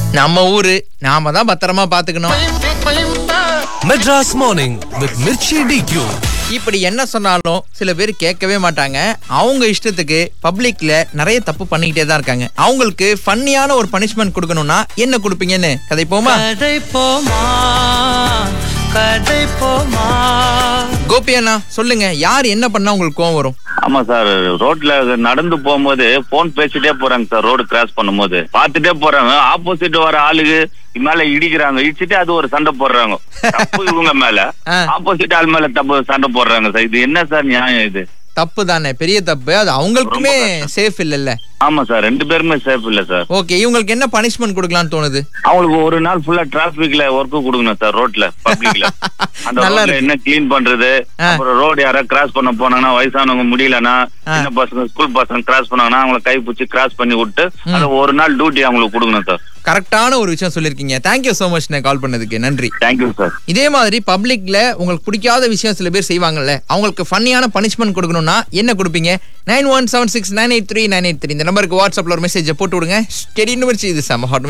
நம்ம ஊரு நாம தான் பத்திரமா பாத்துக்கணும் Madras Morning with Mirchi DQ. இப்படி என்ன சொன்னாலும் சில பேர் கேட்கவே மாட்டாங்க அவங்க இஷ்டத்துக்கு பப்ளிக்ல நிறைய தப்பு பண்ணிக்கிட்டே தான் இருக்காங்க அவங்களுக்கு ஃபன்னியான ஒரு பனிஷ்மெண்ட் கொடுக்கணும்னா என்ன கொடுப்பீங்கன்னு கதை போமா கதை போமா கதை போமா கோபி அண்ணா சொல்லுங்க யார் என்ன பண்ணா உங்களுக்கு கோவம் வரும் ஆமா சார் ரோட்ல நடந்து போகும்போது போன் பேசிட்டே போறாங்க சார் ரோடு கிராஸ் பண்ணும்போது பாத்துட்டே போறாங்க ஆப்போசிட் வர ஆளுக்கு மேல இடிக்கிறாங்க இடிச்சிட்டு அது ஒரு சண்டை போடுறாங்க தப்பு இவங்க மேல ஆ. ஆப்போசிட் ஆள் மேல தப்பு சண்டை போடுறாங்க சார் இது என்ன சார் நியாயம் இது தப்பு தானே பெரிய தப்பு அது அவங்களுக்குமே சேஃப் இல்லைல்ல ஆமா சார் ரெண்டு பேருமே சேஃப் இல்ல சார் ஓகே இவங்களுக்கு என்ன பனிஷ்மெண்ட் கொடுக்கலாம்னு தோணுது அவங்களுக்கு ஒரு நாள் ஃபுல்லா டிராபிக்ல ஒர்க் கொடுக்கணும் சார் ரோட்ல பப்ளிக்ல அந்த நல்லா ரோட்ல இருக்கு. என்ன கிளீன் பண்றது ஆ. அப்புறம் ரோடு யாராவது கிராஸ் பண்ண போனாங்கன்னா வயசானவங்க முடியலன்னா ஆ. சின்ன பசங்க ஸ்கூல் பசங்க கிராஸ் பண்ணாங்கன்னா அவங்கள கை பிடிச்சி கிராஸ் பண்ணி விட்டு அந்த ஒரு நாள் டியூட்டி அவங்களுக்கு கொடுக்கணும் சார் கரெக்டான ஒரு விஷயம் சொல்லிருக்கீங்க தேங்க்யூ சோ மச் நான் கால் பண்ணதுக்கு நன்றி தேங்க்யூ சார் இதே மாதிரி பப்ளிக்ல உங்களுக்கு பிடிக்காத விஷயம் சில பேர் செய்வாங்கல்ல அவங்களுக்கு ஃபன்னியான பனிஷ்மெண்ட் கொடுக்கணும்னா என்ன கொடுப்பீங்க nine one seven six nine eight three nine eight three இந்த நம்பருக்கு வாட்ஸ்அப்ல ஒரு மெசேஜ் போட்டு விடுங்க ஸ்டெடி நிமிர்ச்சி இது செம ஹாட்